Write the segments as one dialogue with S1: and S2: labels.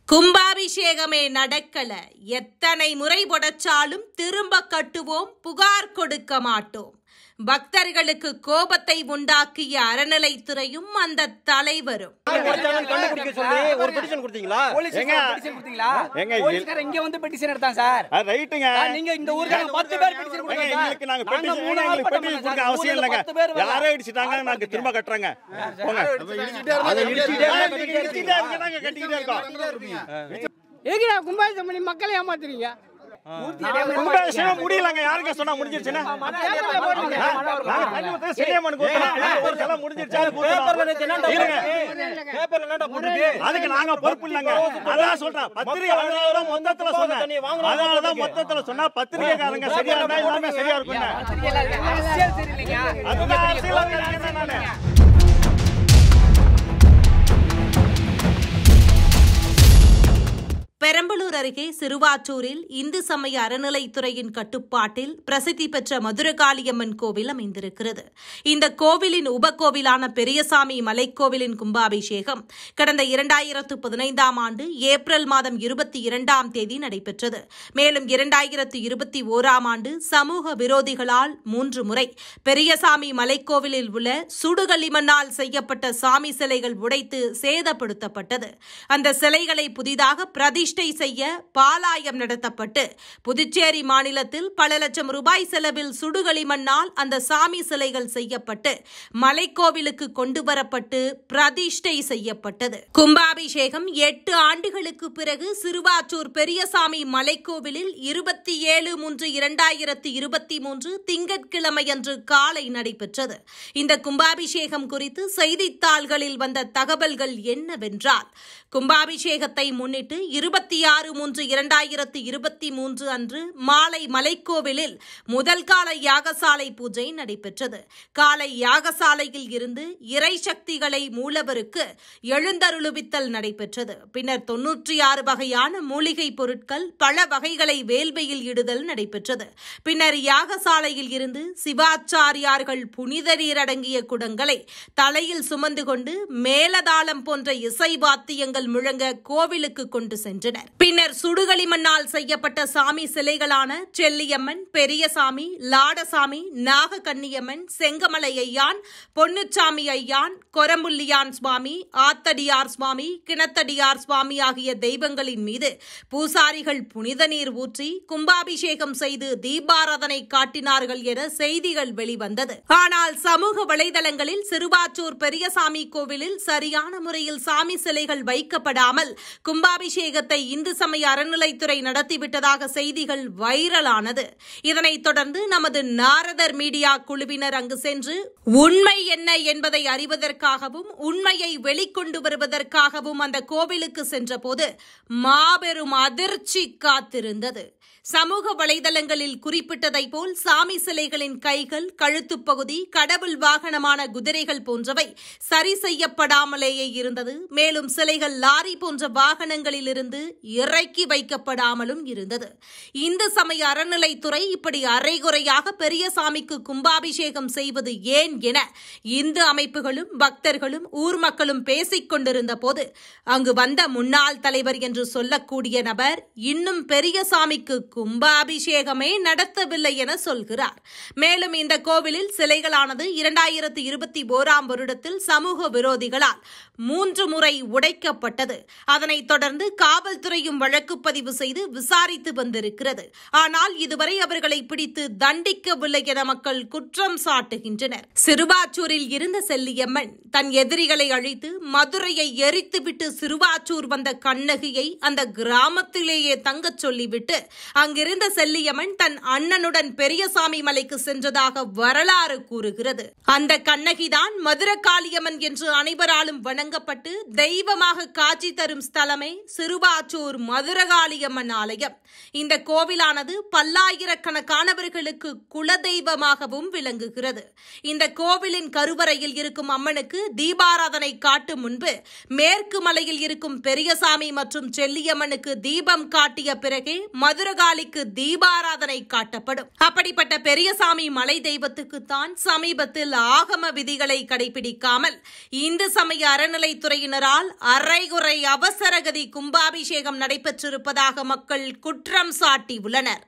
S1: கும்பாபிஷேகமே நடக்கல எத்தனை முறை புடைச்சாலும் திரும்ப கட்டுவோம் புகார் கொடுக்க மாட்டோம் பக்தர்களுக்கு கோபத்தை உண்டாக்கிய அறநிலைத்துறையும் அந்த தலைவரும்
S2: கண்டுபிடிக்க சொல்லி ஒரு பெட்டிஷன் கொடுத்தீங்களா
S3: போலீஸ்
S2: எங்க
S3: பெட்டிஷன் கொடுத்தீங்களா
S2: எங்க
S3: போலீஸ்காரன் இங்க வந்து பெட்டிஷன் எடுத்தான் சார்
S2: அது ரைட்டுங்க
S3: ஆ, நீங்க இந்த ஊருக்கு நாங்க பத்து பேர் petition
S2: ஏங்க,
S3: கொடுத்தோம் சார்.
S2: எங்களுக்கு நாங்க
S3: நாங்க
S2: பெட்டிஷன்
S3: மூணு
S2: எங்களுக்கு
S3: ஆள்
S2: பெட்டிஷன்
S3: பட்டம்
S2: கொடுக்க அவசியம்
S3: ஊர்ல
S2: இல்லைங்க
S3: பத்து பேர் வரல.
S2: யாரோ இடிச்சிட்டாங்க நாங்க திரும்ப கட்டுறோங்க போங்க அதை இடிச்சிட்டே இடிச்சிட்டே இருக்க நாங்க கட்டிக்கிட்டே இருக்கோம்
S4: எதுக்குடா கும்பாபிஷேகம் பண்ணி மக்களை ஏமாத்துறீங்க
S2: கும்பாபிஷேகம் முடியலங்க யாருங்க சொன்னா முடிஞ்சிருச்சுன்னா நாங்க தண்ணி ஊத்த செடியம்மனுக்கு ஊத்தணும். ஒரு சிலை முடிஞ்சிருச்சு, அதுக்கு ஊத்தணும். இருங்க. அதுக்கு நாங்க பொறுப்பு இல்லைங்க அதான் சொல்றேன் பத்திரிகை வாங்குறவங்க மொத்தத்துல சொன்னேன் அதனாலதான் மொத்தத்துல சொன்னா பத்திரிகைக்காரங்க சரியா இருந்தா எல்லாமே சரியா இருக்கும்
S3: அரசியல் சரியில்லைங்க
S2: அதுதான் அரசியல்வாதி நானு
S1: பெரம்பலூர் அருகே சிறுவாச்சூரில் இந்து சமய அறநிலைத்துறையின் கட்டுப்பாட்டில் பிரசித்தி பெற்ற மதுரகாளியம்மன் கோவில் அமைந்திருக்கிறது இந்த கோவிலின் உபகோவிலான பெரியசாமி மலைக்கோவிலின் கும்பாபிஷேகம் கடந்த இரண்டாயிரத்து பதினைந்தாம் ஆண்டு ஏப்ரல் மாதம் இருபத்தி இரண்டாம் தேதி நடைபெற்றது மேலும் இரண்டாயிரத்து இருபத்தி ஓராம் ஆண்டு சமூக விரோதிகளால் மூன்று முறை பெரியசாமி மலைக்கோவிலில் உள்ள சுடுகளிமண்ணால் செய்யப்பட்ட சாமி சிலைகள் உடைத்து சேதப்படுத்தப்பட்டது அந்த சிலைகளை புதிதாக பிரதிஷ்டை செய்ய பாலாயம் நடத்தப்பட்டு புதுச்சேரி மாநிலத்தில் பல லட்சம் ரூபாய் செலவில் சுடுகளிமண்ணால் அந்த சாமி சிலைகள் செய்யப்பட்டு மலைக்கோவிலுக்கு கொண்டு வரப்பட்டு பிரதிஷ்டை செய்யப்பட்டது கும்பாபிஷேகம் எட்டு ஆண்டுகளுக்கு பிறகு சிறுவாச்சூர் பெரியசாமி மலைக்கோவிலில் இருபத்தி ஏழு மூன்று இரண்டாயிரத்தி இருபத்தி மூன்று திங்கட்கிழமையன்று காலை நடைபெற்றது இந்த கும்பாபிஷேகம் குறித்து செய்தித்தாள்களில் வந்த தகவல்கள் என்னவென்றால் கும்பாபிஷேகத்தை முன்னிட்டு இருபத்தி ஆறு மூன்று இரண்டாயிரத்தி இருபத்தி மூன்று அன்று மாலை மலைக்கோவிலில் முதல் கால யாகசாலை பூஜை நடைபெற்றது காலை யாகசாலையில் இருந்து இறை சக்திகளை மூலவருக்கு எழுந்தருளுவித்தல் நடைபெற்றது பின்னர் தொன்னூற்றி ஆறு வகையான மூலிகை பொருட்கள் பல வகைகளை வேள்வையில் இடுதல் நடைபெற்றது பின்னர் யாகசாலையில் இருந்து சிவாச்சாரியார்கள் புனித நீர் அடங்கிய குடங்களை தலையில் சுமந்து கொண்டு மேலதாளம் போன்ற இசை வாத்தியங்கள் முழங்க கோவிலுக்கு கொண்டு சென்றனர் பின்னர் சுடுகளிமண்ணால் செய்யப்பட்ட சாமி சிலைகளான செல்லியம்மன் பெரியசாமி லாடசாமி நாகக்கன்னியம்மன் செங்கமலை ஐயான் பொன்னுச்சாமி ஐயான் கொரம்புள்ளியான் சுவாமி ஆத்தடியார் சுவாமி கிணத்தடியார் சுவாமி ஆகிய தெய்வங்களின் மீது பூசாரிகள் புனித நீர் ஊற்றி கும்பாபிஷேகம் செய்து தீபாராதனை காட்டினார்கள் என செய்திகள் வெளிவந்தது ஆனால் சமூக வலைதளங்களில் சிறுவாச்சூர் பெரியசாமி கோவிலில் சரியான முறையில் சாமி சிலைகள் வைக்கப்படாமல் கும்பாபிஷேகத்தை இந்து சமய அறநிலைத்துறை நடத்திவிட்டதாக செய்திகள் வைரலானது இதனைத் தொடர்ந்து நமது நாரதர் மீடியா குழுவினர் அங்கு சென்று உண்மை என்ன என்பதை அறிவதற்காகவும் உண்மையை வெளிக்கொண்டு வருவதற்காகவும் அந்த கோவிலுக்கு சென்றபோது மாபெரும் அதிர்ச்சி காத்திருந்தது சமூக வலைதளங்களில் குறிப்பிட்டதைப் போல் சாமி சிலைகளின் கைகள் கழுத்துப் பகுதி கடவுள் வாகனமான குதிரைகள் போன்றவை சரி செய்யப்படாமலேயே இருந்தது மேலும் சிலைகள் லாரி போன்ற வாகனங்களிலிருந்து இறக்கி வைக்கப்படாமலும் இருந்தது இந்து சமய அறநிலைத்துறை இப்படி அரைகுறையாக பெரியசாமிக்கு கும்பாபிஷேகம் செய்வது ஏன் என இந்து அமைப்புகளும் பக்தர்களும் ஊர் மக்களும் பேசிக் கொண்டிருந்த போது அங்கு வந்த முன்னாள் தலைவர் என்று சொல்லக்கூடிய நபர் இன்னும் பெரியசாமிக்கு கும்பாபிஷேகமே நடத்தவில்லை என சொல்கிறார் மேலும் இந்த கோவிலில் சிலைகளானது இரண்டாயிரத்து இருபத்தி ஓராம் வருடத்தில் சமூக விரோதிகளால் மூன்று முறை உடைக்கப்பட்டது அதனைத் தொடர்ந்து காவல்துறையும் வழக்கு பதிவு செய்து விசாரித்து வந்திருக்கிறது ஆனால் இதுவரை அவர்களை பிடித்து தண்டிக்கவில்லை என மக்கள் குற்றம் சாட்டுகின்றனர் சிறுவாச்சூரில் இருந்த செல்லியம்மன் தன் எதிரிகளை அழித்து மதுரையை எரித்துவிட்டு சிறுவாச்சூர் வந்த கண்ணகியை அந்த கிராமத்திலேயே தங்கச் சொல்லிவிட்டு அங்கிருந்த செல்லியம்மன் தன் அண்ணனுடன் பெரியசாமி மலைக்கு சென்றதாக வரலாறு கூறுகிறது அந்த கண்ணகிதான் மதுரகாளியம்மன் என்று அனைவராலும் வணங்கப்பட்டு தெய்வமாக காட்சி தரும் ஸ்தலமே சிறுவாச்சூர் மதுரகாளியம்மன் ஆலயம் இந்த கோவிலானது பல்லாயிரக்கணக்கானவர்களுக்கு குலதெய்வமாகவும் விளங்குகிறது இந்த கோவிலின் கருவறையில் இருக்கும் அம்மனுக்கு தீபாராதனை காட்டும் முன்பு மேற்கு மலையில் இருக்கும் பெரியசாமி மற்றும் செல்லியம்மனுக்கு தீபம் காட்டிய பிறகே மதுரகாளிக்கு தீபாராதனை காட்டப்படும் அப்படிப்பட்ட பெரியசாமி மலை தெய்வத்துக்குத்தான் சமீபத்தில் ஆகம விதிகளை கடைபிடிக்காமல் இந்து சமய அறநிலைத்துறையினரால் அரை அரைகுறை அவசரகதி கும்பாபிஷேகம் நடைபெற்றிருப்பதாக மக்கள் குற்றம் சாட்டியுள்ளனர்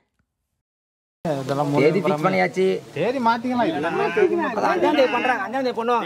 S3: தேதி ஃபிக்ஸ் பண்ணியாச்சு
S5: தேதி மாத்திக்கலாம்
S3: அது அஞ்சாம் தேதி பண்றாங்க அஞ்சாம் தேதி பண்ணுவோம்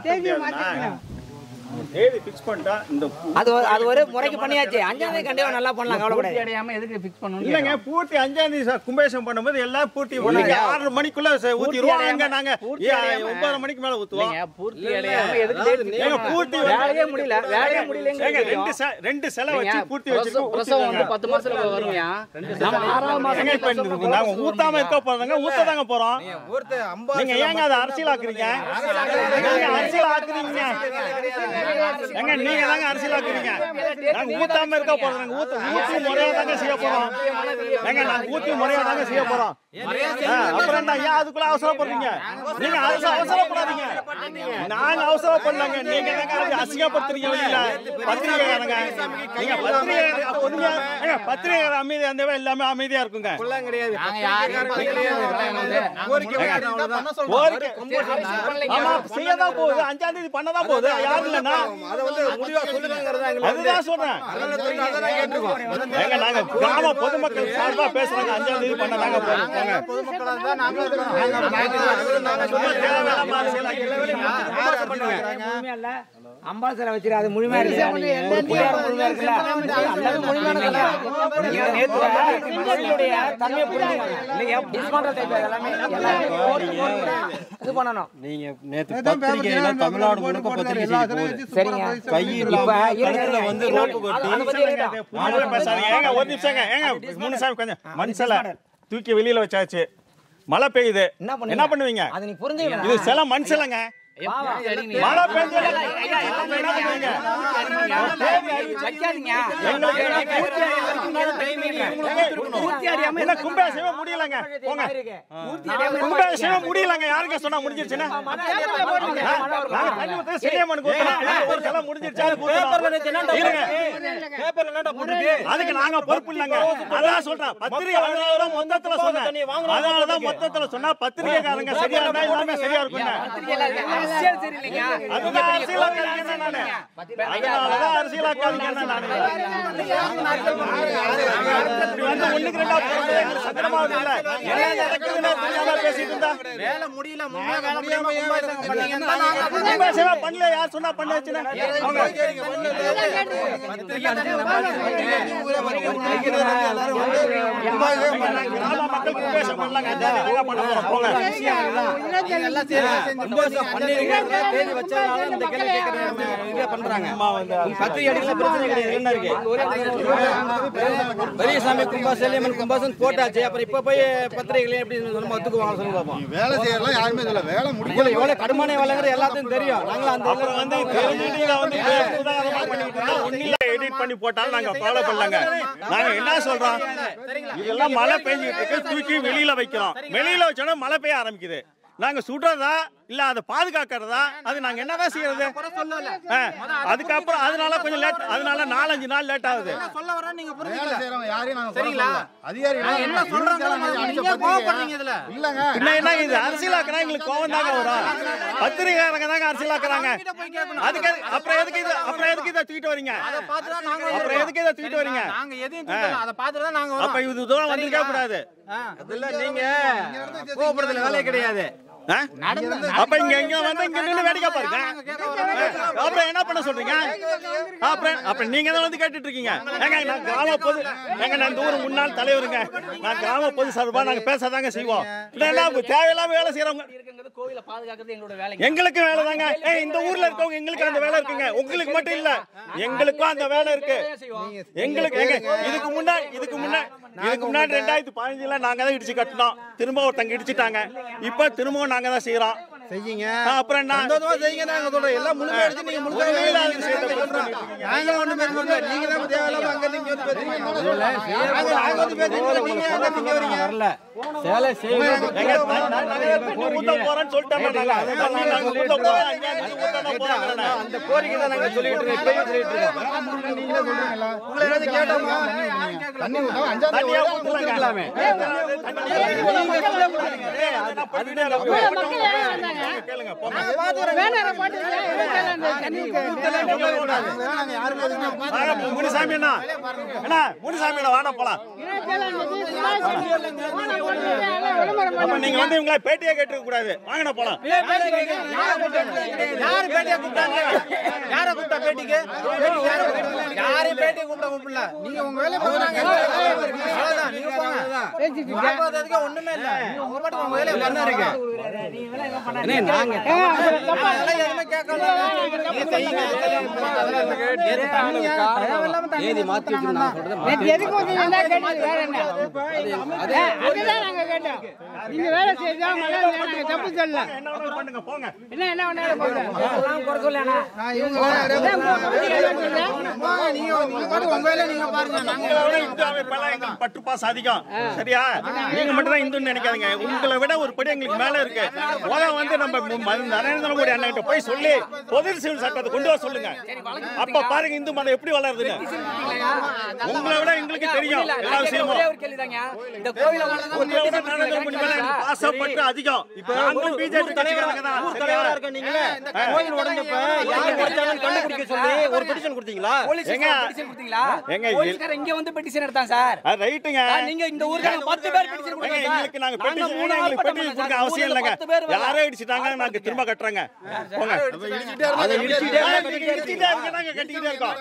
S2: தேதி ஃபிக்ஸ் பண்ணிட்டா இந்த
S3: அது ஒரு- அது ஒரு முறைக்கு பண்ணியாச்சு அஞ்சாம் தேதி கண்டிப்பா நல்லா பண்ணலாம் கவலைப்படாது
S5: அடையாம எதுக்கு ஃபிக்ஸ் பண்ணணும்
S2: இல்லங்க பூர்த்தி அஞ்சாம் தேதி சார் கும்பேஷம் பண்ணும்போது எல்லாம் பூர்த்தி நீங்க ஆறரை மணிக்குள்ள ச- ஊத்திடுவோம் எங்க நாங்க ஏ, ஒன்பதரை மணிக்கு மேல ஊத்துவோம்
S5: பூர்த்தி அடையாம எதுக்கு date fix
S2: ஏங்க
S5: பண்ணணும்?
S2: பூர்த்தி
S3: வேலையே முடியல வேலையே முடியல
S2: ஏங்க ரெண்டு செ- ரெண்டு செலை வச்சு பூர்த்தி
S5: பிரசவம்
S2: வச்சிருக்கோம்
S5: பிரசவம் வந்து
S2: ஊத்திடுவாங்க.
S5: பத்து மாசத்துல வருவியா நம்ம ஆறாவது மாசம்
S2: ஏங்க இப்ப இந்த- நாங்க ஊத்தாம இருக்க போறோங்க ஊத்ததாங்க போறோம் நீங்க ஏங்க அதை அரசியல் ஆக்குறீங்க நீங்க அரசியல் ஆக்குறீங்க ஏங்க நீங்க தாங்க அரசியல் ஆக்குறீங்க நாங்க ஊத்தாம இருக்க போறோம் நாங்க ஊத்து ஊத்தி முறையா தாங்க செய்ய போறோம் ஏங்க நாங்க ஊத்தி முறையா தாங்க செய்ய போறோம் ஆ, அப்புறம் என்ன ஏன் அதுக்குள்ள அவசரப்படுறீங்க நீங்க அவசர அவசரப்படாதீங்க நாங்க அவசரப்படலங்க நீங்க தாங்க அதை அசிங்கப்படுத்துறீங்க வெளியில பத்திரிகையாளங்க நீங்க பத்திரிகை பொறுமையா ஏங்க பத்திரிகை அமைதி அந்த எல்லாமே அமைதியா இருக்குங்க
S5: நாங்க யாரையும்
S2: கோரிக்கை ஆமா செய்யதான் போகுது அஞ்சாம் தேதி பண்ணதான் போகுது யாரும் இல்லைன்னா அதுதான் சொல்றேன் ஏங்க நாங்க கிராம பொதுமக்கள் சார்பா பேசுறாங்க அஞ்சாம் தேதி பண்ண நாங்க போறோம் தேவையில்லாம அரசியல்
S3: முழுமையா இல்ல அம்பாள் சிலை வச்சிரு அது முழுமையா இருக்கு ஒரு பிள்ளையார் முழுமையா இருக்குல்ல அல்லது முழுமையான சிலை. நீங்க நேத்து மக்களுடைய தன்மையை புரிஞ்சுக்கங்க. இல்லைங்க, dismantle type எல்லாமே எல்லாமே போட்டு போட்டு இது பண்ணணும்
S6: நீங்க நேத்து பத்திரிகையில தமிழ்நாடு முழுக்க பத்திரிகை செய்தி போகுது
S3: சரிங்க
S6: கையில்
S3: இப்ப
S6: கழுத்துல வந்து ரோப்பு கட்டி
S3: அதை பத்தி இருக்கட்டும்.
S2: மாநில பேசாதீங்க ஏங்க ஒரு நிமிஷங்க ஏங்க மூணு சாமி கொஞ்சம் மனுஷல தூக்கி வெளியில வச்சாச்சு மழை பெய்யுது
S3: என்ன பண்ணுவீங்க?
S2: என்ன பண்ணுவீங்க
S3: அது நீ புரிஞ்சுக்கணும்
S2: இது சில மனுஷலங்க மழை பெஞ்சா என்ன பண்ணுவீங்க
S3: வைக்காதீங்க
S2: என்ன கும்பாபிஷேகம் முடியலங்க போங்க கும்பாபிஷேகம் முடியலங்க யாருங்க சொன்னா முடிஞ்சிருச்சுன்னு நாங்க தண்ணி ஊத்த சிறியம்மனுக்கு ஊத்துறோம். ஒரு சிலை முடிஞ்சிருச்சா அதுக்கு ஊத்துறோம். இருங்க. அதுக்கு நாங்க பொறுப்பு இல்லைங்க அதான் சொல்றேன் பத்திரிகை வாங்குறவங்க மொத்தத்துல சொன்னேன் அதனாலதான் மொத்தத்துல சொன்னா பத்திரிகைக்காரங்க சரியா இருந்தா எல்லாமே சரியா இருக்குங்க
S3: அரசியல் சரியில்லைங்க
S2: அதுதான் அரசியலாக்காதீங்க என்ன நானு அதனாலதான் அரசியலாக்காதீங்க என்ன நானு இப்படி வந்து ஒண்ணுக்கு ரெண்டா போறது எங்களுக்கு சங்கடமா வருது இல்ல என்ன நடக்குதுன்னு தெரியாம பேசிட்டு இருந்தா கும்பாபிஷேகம் பண்ணல யார் சொன்னா பண்ண வச்சுன்னு அவங்க கிராம மக்கள் கும்பாபிஷேகம் பண்ணலாங்க என்ன பண்ண போறோம் போங்க அம்மா வந்து
S6: பெரியசாமி கும்பாசல்யம்மன் கும்பாசன் போட்டாச்சு அப்புறம் இப்ப போய் பத்திரிகைகள் எப்படி நம்ம ஒத்துக்குவாங்க சொல்லுங்க பாப்போம்
S7: வேலை செய்யறதுலாம் யாருமே சொல்ல வேலை முடிக்கல
S6: எவ்வளவு கடுமான வேலைங்கிறது எல்லாத்தையும் தெரியும் நாங்களும் அந்த
S2: அப்புறம் வந்து தெரிஞ்சுட்டு இதை வந்து புதாகரமா பண்ணிட்டு இருந்தா ஒண்ணும் இல்ல எடிட் பண்ணி போட்டாலும் நாங்க ஃபாலோ பண்ணலங்க நாங்க என்ன சொல்றோம் இதெல்லாம் மழை பெஞ்சிட்டு இருக்கு தூக்கி வெளியில வைக்கிறோம் வெளியில வச்சோன்னா மழை பெய்ய ஆரம்பிக்குது நாங்க சுடுறதா இல்ல அதை பாதுகாக்கிறதா அது நாங்க என்னதான் செய்யறது ஆ, அதுக்கப்புறம் அதனால கொஞ்சம் லேட் அதனால நாலஞ்சு நாள் லேட் ஆகுது
S7: வேலை செய்யறவங்க யாரையும் நாங்க சொல்ல அதிகாரிகள் என்ன சொல்றாங்க இல்லங்க
S2: பின்ன என்ன இது அரசியலாக்குறா எங்களுக்கு கோவம் தாங்க வரும் பத்திரிகையாளங்க தாங்க அரசியலாக்குறாங்க அதுக்கு எது- அப்புறம் எதுக்கு இது அப்புறம் எதுக்கு இதை தூக்கிட்டு வரீங்க அப்புறம் எதுக்கு இதை தூக்கிட்டு வரீங்க
S5: நாங்க எதையும் சொல்லல அதை பார்த்துட்டு தான் நாங்க
S2: அப்ப இது தூரம் வந்திருக்க கூடாது
S6: இல்ல நீங்க கோபுரத்துல வேலையே கிடையாது
S2: ஆ? அப்ப இங்க இங்க வந்து இங்க நின்னு வேடிக்கை பாருங்க அப்புறம் என்ன பண்ண சொல்றீங்க அப்புறம் அப்ப நீங்க தான் வந்து கேட்டுட்டு இருக்கீங்க ஏங்க நான் கிராம பொது ஏங்க நான் இந்த ஊர் முன்னாள் தலைவருங்க நான் கிராம பொது சார்பா நாங்க பேசாதாங்க செய்வோம் இல்லைன்னா தேவையில்லாம வேலை செய்யறவங்க
S3: கோவிலை பாதுகாக்கிறது எங்களோட வேலை
S2: எங்களுக்கு வேலை தாங்க ஏய் இந்த ஊர்ல இருக்கவங்க எங்களுக்கு அந்த வேலை இருக்குங்க உங்களுக்கு மட்டும் இல்ல எங்களுக்கும் அந்த வேலை இருக்கு எங்களுக்கு எங்க இதுக்கு முன்னாடி இதுக்கு முன்னாடி இதுக்கு முன்னாடி ரெண்டாயிரத்தி பதினஞ்சுல நாங்க தான் இடிச்சு கட்டினோம் திரும்ப ஒருத்தங்க இடிச்சிட்டாங்க இப்ப திரும்பவும் நாங்க தான் செய்யறோம்
S6: செய்யுங்க
S2: ஆ, அப்புறம் என்ன
S6: சந்தோஷமா செய்யுங்க நாங்க சொல்றோம் எல்லாம் முழுமையா எடுத்து நீங்க முழுமையா
S2: ஒண்ணுமே இல்லாத
S6: வேலை
S2: விஷயத்தை
S6: செய்யுங்க.
S2: போட்டு பண்ணிட்டு இருக்கீங்க.
S6: நாங்க ஒண்ணுமே சொல்ல நீங்க தான் தேவையில்லாம அங்க இருந்து இங்க வந்து பேசுறீங்க நாங்க நாங்க வந்து பேசுறீங்க நீங்க எங்க இங்க வரீங்க
S3: வரல சேலை செய்யணும்
S2: எங்க த- த- நிறைய தண்ணி ஊத்த போறேன்னு சொல்லிட்டாங்க நாங்க. தண்ணி நாங்க ஊத்த போறோம், அங்க இருந்து ஊத்த போறாங்க.
S3: அந்த கோரிக்கை தான் நாங்க சொல்லிட்டு இருக்கோம் இப்பயும் சொல்லிட்டு இருக்கோம்
S7: நீங்களே சொல்றீங்களா
S6: உங்களை ஏதாவது கேட்டோமா
S7: தண்ணி ஊத்தாம அஞ்சாம் தேதி
S2: தண்ணியா
S7: வரைக்கும்
S2: ஊத்தலாமே. கேளுங்க, போங்க.
S4: வேணாம் போட்டு தண்ணி
S7: நாங்க யாருமே எதுவுமே
S2: வாங்க, முனுசாமி அண்ணா. அண்ணா, முனுசாமி அண்ணா, வாண்ணா போலாம். அப்ப நீங்க வந்து இவங்கள பேட்டியே கேட்டுக்க கூடாது வாங்கண்ணா போலாம்
S6: யாரு பேட்டியை கூப்பிட்டாங்க யார கூப்பிட்டா பேட்டிக்கு பேட்டிக்கு யார கூப்பிட்டா? யாரையும் பேட்டியை கூப்பிட கூப்பிடல நீங்க உங்க வேலையை பாக்குறாங்க அவ்வளவுதான் நீங்க போங்க பார்ப்பதற்கு ஒண்ணுமே இல்ல நீங்க உங்க பாட்டுக்கு உங்க வேலையை பண்ணாருங்க
S3: நாங்க
S6: அதெல்லாம் எதுவுமே கேட்கல நீங்க செய்யுங்க
S3: தேதி மாத்தி வச்சு நான் சொல்றேன்
S4: எதுக்கு வந்தீங்கன்னா கேட்டது வேற என்ன ஆ, அதுதான் நாங்க கேட்டோம் நீங்க வேலை செய்தா மழை இல்லையா, நாங்க தப்பு சொல்லல
S2: என்ன வேணாலும் பண்ணுங்க போங்க
S4: என்ன என்ன வேணாலும் போங்க
S3: குறை சொல்லண்ணா
S6: நான் இவங்க வேலை போங்க, நீங்க உங்க பாட்டுக்கு உங்க வேலையை நீங்க பாருங்க நாங்க
S2: உங்களை விட இந்து அமைப்பெல்லாம் எங்களுக்கு பற்று பாசம் அதிகம் சரியா நீங்க மட்டும் தான் இந்துன்னு நினைக்காதீங்க உங்களை விட ஒரு படி எங்களுக்கு மேல இருக்கு முத வந்து நம்ம மு- ம- நரேந்திர மோடி அண்ணன் கிட்ட போய் சொல்லி பொது சிவில் சட்டத்தை கொண்டு வர சொல்லுங்க அப்ப பாருங்க இந்து மதம் எப்படி வளருதுன்னு உங்களை விட எங்களுக்கு தெரியும் எல்லா விஷயமும்
S3: ஒரே ஒரு கேள்விதாங்க இந்த கோவில
S2: உங்களை விட நரேந்திர மோடி மேல எங்களுக்கு பாசப்பட்டு அதிகம் நாங்களும் பிஜேபி தலைவராக தான் சரியா?
S6: இருக்க நீங்களே கோயில் உடஞ்சப்ப யார் உடைச்சாங்கன்னு கண்டுபிடிக்க சொல்லி ஒரு பெட்டிஷன் கொடுத்தீங்களா
S3: போலீஸ்
S2: எங்க?
S3: பெட்டிஷன் கொடுத்தீங்களா
S2: எங்க?
S3: போலீஸ்காரர் இங்க வந்து பெட்டிஷன் எடுத்தாங்க சார்
S2: அது ரைட்டுங்க
S3: சார், நீங்க இந்த ஊருக்கு நாங்க பத்து பேர் பெட்டிஷன்
S2: ஏங்க,
S3: கொடுத்தோம் சார்.
S2: எங்களுக்கு நாங்க
S3: நாங்க
S2: பெட்டிஷன்
S3: மூணு நாள்
S2: எங்களுக்கு
S3: பட்டம்
S2: பெட்டிஷன்
S3: பண்ணோம்
S2: கொடுக்க
S3: சார்.
S2: அவசியம்
S3: ஊர்ல
S2: இல்லைங்க
S3: பத்து பேர் வரல.
S2: யாரோ இடிச்சிட்டாங்க நாங்க திரும்ப கட்டுறோங்க போங்க
S6: அதை இடிச்சுட்டே
S2: ஆ, நீங்க இடிச்சிட்டே இருக்க, நாங்க கட்டிக்கிட்டே இருக்கோம்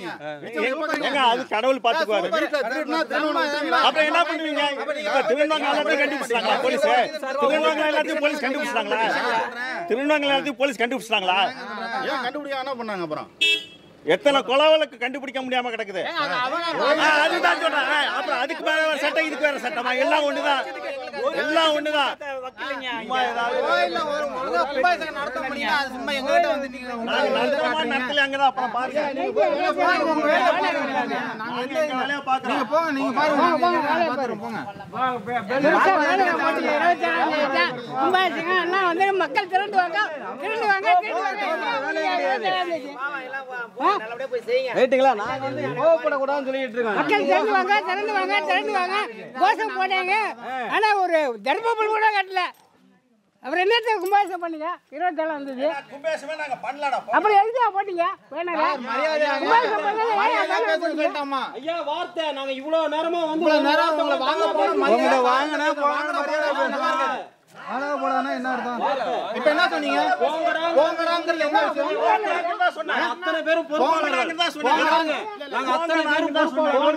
S2: ஏங்க அது கடவுள் பாத்துக்குவாரு அப்புறம் என்ன பண்ணுவீங்க இப்ப திருவண்ணாமலை எல்லாத்தையும் கண்டுபிடிச்சிட்டாங்களா போலீஸ் திருவண்ணாமலை எல்லாத்தையும் போலீஸ் கண்டுபிடிச்சிட்டாங்களா திருவண்ணாமலை எல்லாத்தையும் போலீஸ் கண்டுபிடிச்சிட்டாங்களா
S7: ஏன் கண்டுபிடிக்க என்ன பண்ணாங்க அப்புறம்
S2: எத்தனை கொலை வழக்கு கண்டுபிடிக்க முடியாம கிடக்குது ஆ, அதுதான் சொல்றேன் ஆ, அப்புறம் அதுக்கு மேல ஒரு சட்டம் இதுக்கு வேற சட்டமா எல்லாம் ஒண்ணுதான் எல்லாம் ஒண்ணுதான் சும்மா ஏதாவது
S6: கோயில்ல ஒரு ஒழுங்கா கும்பாபிஷேகம் நடத்த முடியல அது சும்மா எங்க கிட்ட வந்து நீங்க
S2: நாங்க நடத்துறோமா நடத்தல அங்கதான் அப்புறம் பாருங்க
S6: உங்க வேலையை பாருங்க
S2: நாங்க எங்க வேலையை பாக்குறோம்
S6: போங்க நீங்க பாருங்க பாத்துறோம் போங்க
S4: பெருசா வேலையை போட்டு இருபத்தி ஏழாம் தேதி தான் கும்பாபிஷேகம் எல்லாம் வந்து மக்கள் திரண்டு வாங்க திரண்டு வாங்க திரண்டு வாங்க எல்லாம் வந்து இருபத்தி ஏழாம் தேதி. ஆ?
S3: ரைட்டுங்களா நாங்க வந்து கோவப்படக்கூடாதுன்னு சொல்லிட்டு இருக்கோம்
S4: மக்கள் திரண்டு வாங்க திரண்டு வாங்க திரண்டு வாங்க கோஷம் போட்டாங்க ஆனா ஒரு தர்மபுரி கூட கட்டல அப்புறம் என்னத்த கும்பாபிஷேகம் பண்ணீங்க இருபத்தி ஏழாம் தேதி
S2: கும்பேசமே நாங்க பண்ணலடா
S4: அப்புறம் எதுக்கா போட்டீங்க வேணாங்க கும்பாபிஷேகம் பண்ணது ஏன் வேணாம் போட்டீங்க?
S6: சொல்லிட்டாமா
S3: ஐயா வார்த்தை நாங்க இவ்வளவு நேரமா வந்து
S6: இவ்வளவு நேரம் உங்களை வாங்க போன மரியாதை வாங்கினா போங்க மரியாதை பேசுங்க ஆளவ போடானா என்ன அர்த்தம் இப்ப என்ன சொன்னீங்க போங்கடாங்கிறது என்ன விஷயம்
S3: அத்தனை பேரும்
S2: போங்கடாங்க தான் சொன்னீங்க
S3: நாங்க அத்தனை பேரும்
S2: தான்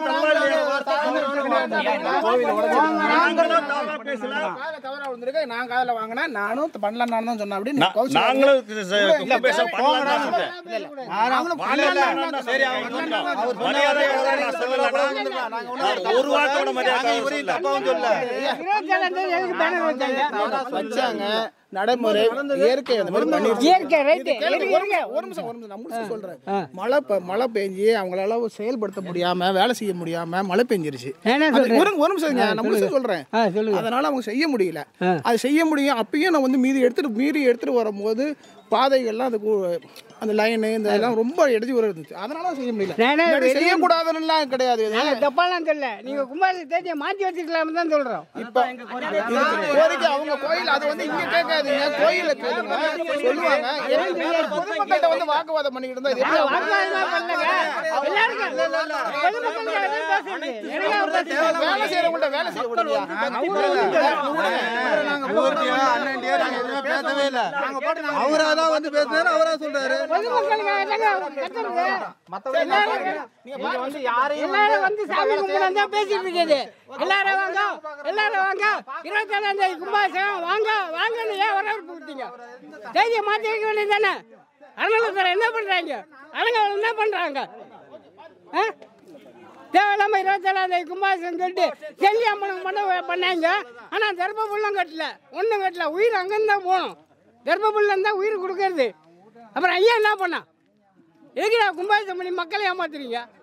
S2: நாங்களும் தவறா பேசல
S5: காதுல தவறா விழுந்திருக்கு நான் காதுல வாங்கினா நானும் பண்ணலாம் நான் தான் சொன்னேன் அப்படி நீ
S2: நா-
S5: கௌசி
S2: நாங்களும் கும்பேசம் பண்ணலாம் தான் சொன்னேன்
S5: நாங்களும்
S2: பண்ணலாம் சரி அவங்க சொன்னோம். மரியாதை நான் சொல்லலடா. நான் ஒரு வார்த்தையோட மரியாதை சொல்லல
S4: இருபத்தி ஏழாம் தேதி எதுக்கு பேனர் வச்சாங்க
S5: வச்சாங்க நடைமுறை இயற்கை அந்த மாதிரி பண்ணிருச்சு
S4: இயற்கை ரைட்டு
S5: கேளுங்க, ஒரு நிமிஷம், ஒரு நிமிஷம் ஒரு நிமிஷம் நான் முடிச்சு சொல்றேன் மழை பெ- மழை பெஞ்சு அவங்களால செயல்படுத்த முடியாம வேலை செய்ய முடியாம மழை பெஞ்சிருச்சு
S4: என்ன
S5: அது
S4: சொல்றேன்?
S5: ஒரு ஒரு நிமிஷம் இருங்க, நான் முடிச்சு சொல்றேன்
S4: ஆ, சொல்லுங்க.
S5: அதனால அவங்க செய்ய முடியல அது செய்ய முடியும் அப்பயும் நான் வந்து மீதி எடுத்துட்டு மீறி எடுத்துட்டு வரும்போது பாதைகள்லாம் அது கு- அந்த லைனு இந்த இதெல்லாம் ரொம்ப இடைஞ்சு வர இருந்துச்சு அதனால செய்ய முடியல
S4: நானே
S5: முன்னாடி
S4: வெளிய-
S5: செய்யக்கூடாதுன்னுலாம் கிடையாது இது.
S4: நாங்க தப்பாலாம் தெரியல நீங்க கும்பாபிஷேக தேதியை மாத்தி வச்சுக்கலாம் தான் சொல்றோம்
S5: இப்ப இது கோரிக்கை அவங்க கோயில் அது வந்து இங்க கேட்காதீங்க கோயில கேளுங்க சொல்லுவாங்க ஏன் பொதுமக்கள்கிட்ட வந்து வாக்குவாதம் பண்ணிக்கிட்டு இருந்தா இது எப்படி அவங்க-
S4: வாக்குவாதமா பண்ணலங்க எல்லாருக்கும் பொதுமக்களுக்கு எதுவும் பேசுறது நிறைய பேசுறது.
S5: வேலை செய்யறவங்கள்ட்ட வேலை செய்ய விடுங்க.
S6: பேசவே இல்ல அவரா தான் வந்து பேசுறாரு அவரா சொல்றாரு
S4: பொதுமக்களுக்கு என்னங்க கத்துறது? எல்லாரும் எல்லாரும் வந்து சாமி கும்பிடாம தான் பேசிட்டு இருக்குது எல்லாரும் வாங்க எல்லாரும் வாங்க இருபத்தி ஏழாம் தேதி கும்பாபிஷேகம் வாங்க வாங்கன்னு ஏன் வரவேற்பு கொடுத்தீங்க தேதியை மாத்தி வைக்க வேண்டியது தானே அருணாச்சலம் என்ன பண்றாங்க அலங்க என்ன பண்றாங்க ஆ? தேவையில்லாம இருபத்தி ஏழாம் தேதி கும்பாபிஷேகம் சொல்லிட்டு செல்லி அம்மனுக்கு மட்டும் பண்ணாங்க ஆனா தர்மபுரிலாம் கட்டல ஒண்ணும் கட்டல உயிர் அங்கிருந்து தான் போகணும் தர்மபுரில இருந்தா உயிர் கொடுக்கறது அப்புறம் ஐயா என்ன பண்ணா எதுக்குடா கும்பாபிஷேகம் பண்ணி மக்களை ஏமாத்துறீங்க